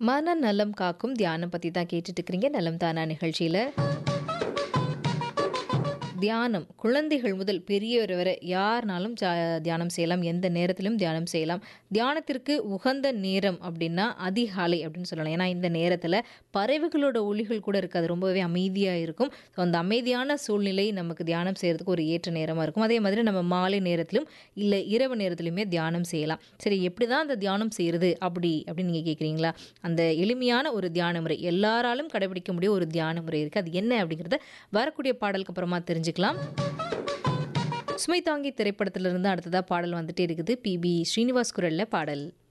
மனநலம் காக்கும் தியானம் பற்றி தான் கேட்டுட்டு இருக்கிறீங்க நலம் தானா நிகழ்ச்சியில் தியானம் குழந்தைகள் முதல் பெரியவர் வரை யாருனாலும் ஜா தியானம் செய்யலாம் எந்த நேரத்திலும் தியானம் செய்யலாம் தியானத்திற்கு உகந்த நேரம் அப்படின்னா அதிகாலை அப்படின்னு சொல்லலாம் ஏன்னா இந்த நேரத்தில் பறவைகளோட ஒளிகள் கூட இருக்காது ரொம்பவே அமைதியாக இருக்கும் ஸோ அந்த அமைதியான சூழ்நிலை நமக்கு தியானம் செய்கிறதுக்கு ஒரு ஏற்ற நேரமாக இருக்கும் அதே மாதிரி நம்ம மாலை நேரத்திலும் இல்லை இரவு நேரத்திலுமே தியானம் செய்யலாம் சரி எப்படி தான் அந்த தியானம் செய்கிறது அப்படி அப்படின்னு நீங்கள் கேட்குறீங்களா அந்த எளிமையான ஒரு தியான முறை எல்லாராலும் கடைபிடிக்க முடிய ஒரு தியான முறை இருக்குது அது என்ன அப்படிங்கிறத வரக்கூடிய பாடலுக்கு அப்புறமா தெரிஞ்சுக்கலாம் சுமை தாங்கி திரைப்படத்திலிருந்து அடுத்ததாக பாடல் வந்துட்டே இருக்குது பிபி ஸ்ரீனிவாஸ் குரலில் பாடல்